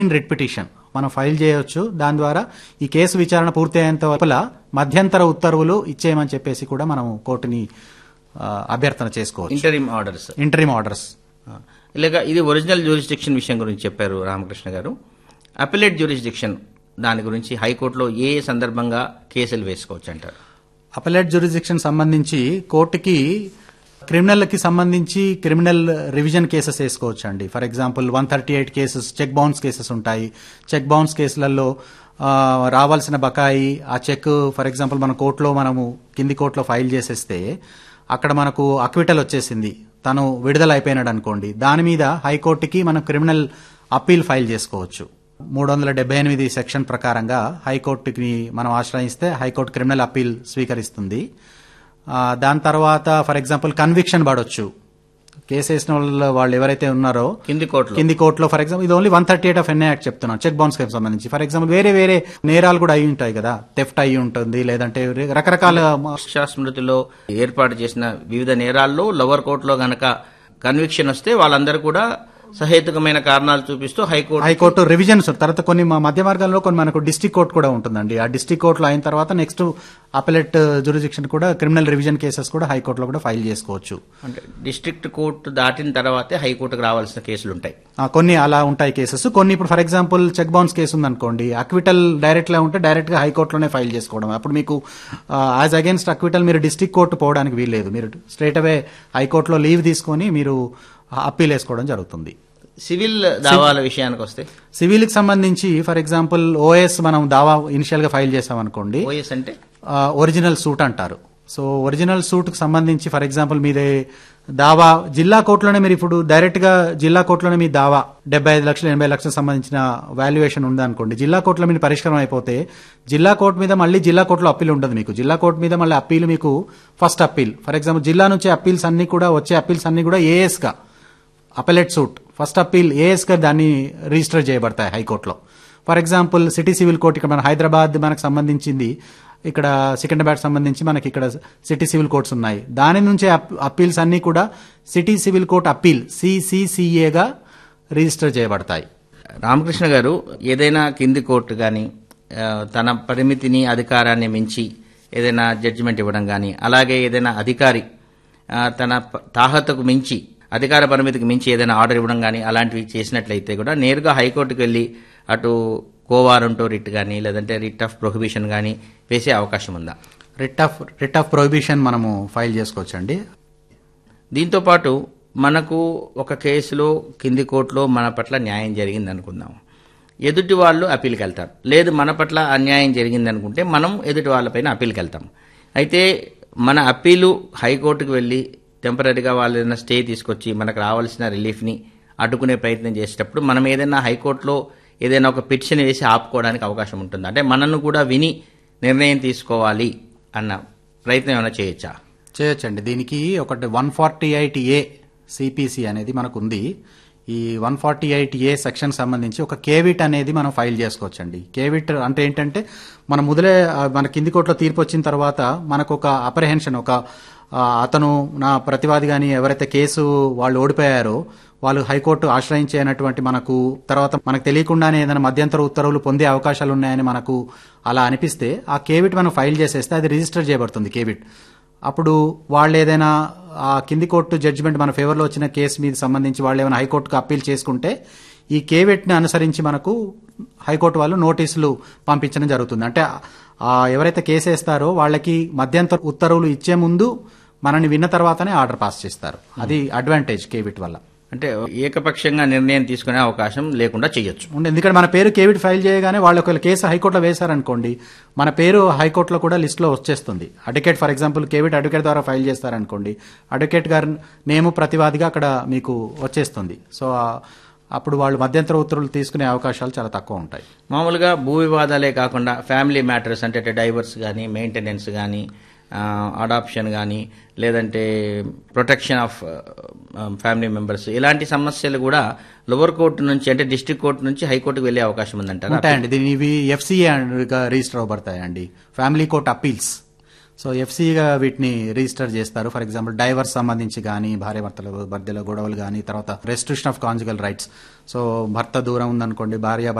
writ petition మనం file చేయొచ్చు దాని ద్వారా ఈ కేసు విచారణ పూర్తి అయ్యేంత లోపల మధ్యంతర ఉత్తర్వులు ఇచ్చేయమని చెప్పేసి కూడా మనం కోర్టుని ఆ, అభ్యర్థన చేసుకోవచ్చు ఇంటరిమ్ ఆర్డర్స్ ఇంటరీమ్ ఆర్డర్స్ ఇలాగ ఇది ఒరిజినల్ జ్యూరిస్డిక్షన్ విషయం గురించి చెప్పారు రామకృష్ణ గారు అపిలేట్ జ్యూరిస్డిక్షన్ దాని గురించి హైకోర్టులో ఏ సందర్భంగా కేసులు వేసుకోవచ్చు అంటారు అపలేట్ జ్యూరిస్డిక్షన్ సంబంధించి కోర్టుకి క్రిమినల్కి సంబంధించి క్రిమినల్ రివిజన్ కేసెస్ వేసుకోవచ్చు అండి for example one thirty eight cases cheque bounce cases ఉంటాయి చెక్ బౌన్స్ కేసులలో ఆ, రావాల్సిన బకాయి ఆ చెక్ ఫర్ ఎగ్జాంపుల్ మన కోర్టులో మనము కింది కోర్టులో ఫైల్ చేసేస్తే అక్కడ మనకు అక్విటల్ వచ్చేసింది తను విడుదల అయిపోయినాడు అనుకోండి దాని మీద హైకోర్టుకి మనం క్రిమినల్ అప్పీల్ ఫైల్ చేసుకోవచ్చు మూడు వందల డెబ్బై ఎనిమిది సెక్షన్ ప్రకారంగా హైకోర్టుకి మనం ఆశ్రయిస్తే హైకోర్టు క్రిమినల్ అప్పీల్ స్వీకరిస్తుంది ఆ, దాని తర్వాత ఫర్ ఎగ్జాంపుల్ కన్విక్షన్ పడవచ్చు కేసు వేసిన వాళ్ళు వాళ్ళు ఎవరైతే ఉన్నారో కింది కోర్టులో కింది కోర్టులో ఫర్ ఎగ్జాంపుల్ ఇది only one thirty eight of NI act చెప్తున్నాను చెక్ బౌన్స్ కి సంబంధించి ఫర్ ఎగ్జాంపుల్ వేరే వేరే నేరాలు కూడా అయి ఉంటాయి కదా థెఫ్ట్ అయి ఉంటుంది లేదంటే రకరకాల శిక్షా స్మృతిలో ఏర్పాటు చేసిన వివిధ నేరాల్లో లోవర్ కోర్టులో గనక కన్విక్షన్ వస్తే వాళ్ళందరూ కూడా సహేతుకమైన కారణాలు చూపిస్తూ హైకోర్టు హైకోర్టు రివిజన్స్ తర్వాత కొన్ని మా మధ్య మార్గాల్లో కొన్ని మనకు డిస్టిక్ కోర్టు కూడా ఉంటుందండి ఆ డిస్టిక్ కోర్టులో అయిన తర్వాత నెక్స్ట్ అపెలెట్ జురిజిక్షన్ కూడా క్రిమినల్ రివిజన్ కేసెస్ కూడా హైకోర్టులో కూడా ఫైల్ చేసుకోవచ్చు అంటే డిస్ట్రిక్ట్ కోర్టు దాటిన తర్వాతే హైకోర్టుకు రావాల్సిన కేసులు ఉంటాయి ఆ, కొన్ని అలా ఉంటాయి కేసెస్ కొన్ని ఇప్పుడు for example cheque bounce case ఉందనుకోండి అక్విటల్ డైరెక్ట్ లా ఉంటే డైరెక్ట్ గా హైకోర్టులోనే ఫైల్ చేసుకోవడం అప్పుడు మీకు యాజ్ అగేన్స్ట్ అక్విటల్ మీరు డిస్టిక్ కోర్టు పోవడానికి వీల్లేదు మీరు స్ట్రేట్ అవే హైకోర్టులో లీవ్ తీసుకొని మీరు అప్పీల్ వేసుకోవడం జరుగుతుంది సివిల్ దావాల విషయానికి వస్తే సివిల్ కి సంబంధించి ఫర్ ఎగ్జాంపుల్ ఓఎస్ మనం దావా ఇనిషియల్ గా ఫైల్ చేసాం అనుకోండి ఓఎస్ అంటే ఒరిజినల్ సూట్ అంటారు సో ఒరిజినల్ సూట్ కు సంబంధించి ఫర్ ఎగ్జాంపుల్ మీదే దావా జిల్లా కోర్టులోనే మీరు ఇప్పుడు డైరెక్ట్ గా జిల్లా కోర్టులోనే మీ దావా డెబ్బై ఐదు లక్షలు ఎనభై లక్షలకు సంబంధించిన వాల్యుయేషన్ ఉందనుకోండి జిల్లా కోర్టులో మీరు పరిష్కారం అయిపోతే జిల్లా కోర్టు మీద మళ్ళీ జిల్లా కోర్టులో అప్పీల్ ఉండదు మీకు జిల్లా కోర్టు మీద మళ్ళీ అప్పీల్ మీకు ఫస్ట్ అప్పీల్ ఫర్ ఎగ్జాంపుల్ జిల్లా నుంచి అప్పీల్స్ అన్ని కూడా వచ్చే అప్పీల్స్ అన్ని కూడా ఏఎస్ గా appellate suit first appeal AS గా దాన్ని రిజిస్టర్ చేయబడతాయి హైకోర్టులో for example city civil court ఇక్కడ మన హైదరాబాద్ మనకు సంబంధించింది ఇక్కడ సికింద్రాబాద్ సంబంధించి మనకి ఇక్కడ సిటీ సివిల్ కోర్ట్స్ ఉన్నాయి దాని నుంచి అప్- అప్పీల్స్ అన్ని కూడా సిటీ సివిల్ కోర్ట్ అప్పీల్ సిసిసిఏగా రిజిస్టర్ చేయబడతాయి రామకృష్ణ గారు ఏదైనా కింది కోర్టు కానీ తన పరిమితిని అధికారాన్ని మించి ఏదైనా జడ్జిమెంట్ ఇవ్వడం కానీ అలాగే ఏదైనా అధికారి ఆ, తన ప- తాహతకు మించి అధికార పరిమితికి మించి ఏదైనా ఆర్డర్ ఇవ్వడం కానీ అలాంటివి చేసినట్లయితే కూడా నేరుగా హైకోర్టుకు వెళ్ళి అటు కోవారంటో రిట్ కానీ లేదంటే రిట్ ఆఫ్ ప్రొహిబిషన్ కానీ వేసే అవకాశం ఉందా writ of writ of prohibition మనము ఫైల్ చేసుకోవచ్చండి దీంతో పాటు మనకు ఒక కేసులో కింది కోర్టులో మన పట్ల న్యాయం జరిగింది అనుకుందాం ఎదుటి వాళ్ళు అప్పీల్కి వెళ్తారు లేదు మన పట్ల అన్యాయం జరిగింది అనుకుంటే మనం ఎదుటి వాళ్ళపైన అప్పీల్కి వెళ్తాం అయితే మన అప్పీలు హైకోర్టుకు వెళ్ళి టెంపరీగా వాళ్ళు ఏదైనా స్టే తీసుకొచ్చి మనకు రావాల్సిన రిలీఫ్ని అడ్డుకునే ప్రయత్నం చేసేటప్పుడు మనం ఏదైనా హైకోర్టులో ఏదైనా ఒక పిటిషన్ వేసి ఆపుకోవడానికి అవకాశం ఉంటుంది అంటే మనను కూడా విని నిర్ణయం తీసుకోవాలి అన్న ప్రయత్నం ఏమైనా చేయొచ్చా చేయొచ్చండి దీనికి ఒకటి one forty eight A CPC అనేది మనకు ఉంది ఈ one forty eight A section సంబంధించి ఒక కేవిట్ అనేది మనం ఫైల్ చేసుకోవచ్చండి కేవిట్ అంటే ఏంటంటే మన మొదలే ఆ, మన కింది కోర్టులో తీర్పు వచ్చిన తర్వాత మనకు ఒక అప్రహెన్షన్ ఒక ఆ, అతను నా ప్రతివాది కానీ ఎవరైతే కేసు వాళ్ళు ఓడిపోయారో వాళ్ళు హైకోర్టు ఆశ్రయించేనటువంటి మనకు తర్వాత మనకు తెలియకుండానే ఏదైనా మధ్యంతర ఉత్తర్వులు పొందే అవకాశాలు ఉన్నాయని మనకు అలా అనిపిస్తే ఆ కేవిట్ మనం ఫైల్ చేసేస్తే అది రిజిస్టర్ చేయబడుతుంది కేవిట్ అప్పుడు వాళ్ళు ఏదైనా ఆ కింది కోర్టు జడ్జిమెంట్ మన ఫేవర్లో వచ్చిన కేసు మీద సంబంధించి వాళ్ళు ఏమైనా హైకోర్టుకు అప్పీల్ చేసుకుంటే ఈ కేవెట్ని అనుసరించి మనకు హైకోర్టు వాళ్ళు నోటీసులు పంపించడం జరుగుతుంది అంటే ఆ ఎవరైతే కేసు వేస్తారో వాళ్ళకి మధ్యంతర ఉత్తర్వులు ఇచ్చే ముందు మనని విన్న తర్వాతనే ఆర్డర్ పాస్ చేస్తారు అది అడ్వాంటేజ్ కేవిట్ వల్ల అంటే ఏకపక్షంగా నిర్ణయం తీసుకునే అవకాశం లేకుండా చేయొచ్చు ఉండే ఎందుకంటే మన పేరు కేవిట్ ఫైల్ చేయగానే వాళ్ళు ఒకవేళ కేసు హైకోర్టులో వేశారనుకోండి మన పేరు హైకోర్టులో కూడా లిస్టులో వచ్చేస్తుంది advocate for example caveat advocate ద్వారా ఫైల్ చేస్తారనుకోండి అడ్వకేట్ గారు నేము ప్రతివాదిగా అక్కడ మీకు వచ్చేస్తుంది సో ఆ- అప్పుడు వాళ్ళు మధ్యంతర ఉత్తర్వులు తీసుకునే అవకాశాలు చాలా తక్కువ ఉంటాయి మామూలుగా భూ వివాదాలే కాకుండా ఫ్యామిలీ మ్యాటర్స్ అంటే డైవర్స్ కానీ మెయింటెనెన్స్ కానీ అడాప్షన్ కానీ లేదంటే ప్రొటెక్షన్ ఆఫ్ ఫ్యామిలీ మెంబర్స్ ఇలాంటి సమస్యలు కూడా లోవర్ కోర్టు నుంచి అంటే డిస్ట్రిక్ట్ కోర్టు నుంచి హైకోర్టుకు వెళ్ళే అవకాశం ఉందంటారా ఉంటాయండి దీని ఇవి ఎఫ్సీఏ రిజిస్టర్ అవ్వబడతాయండి ఫ్యామిలీ కోర్ట్ అప్పీల్స్ సో ఎఫ్సీగా వీటిని రిజిస్టర్ చేస్తారు ఫర్ ఎగ్జాంపుల్ డైవర్స్ సంబంధించి కానీ భార్య భర్తల మధ్యలో గొడవలు కానీ తర్వాత restriction of conjugal rights so భర్త దూరం ఉందనుకోండి భార్య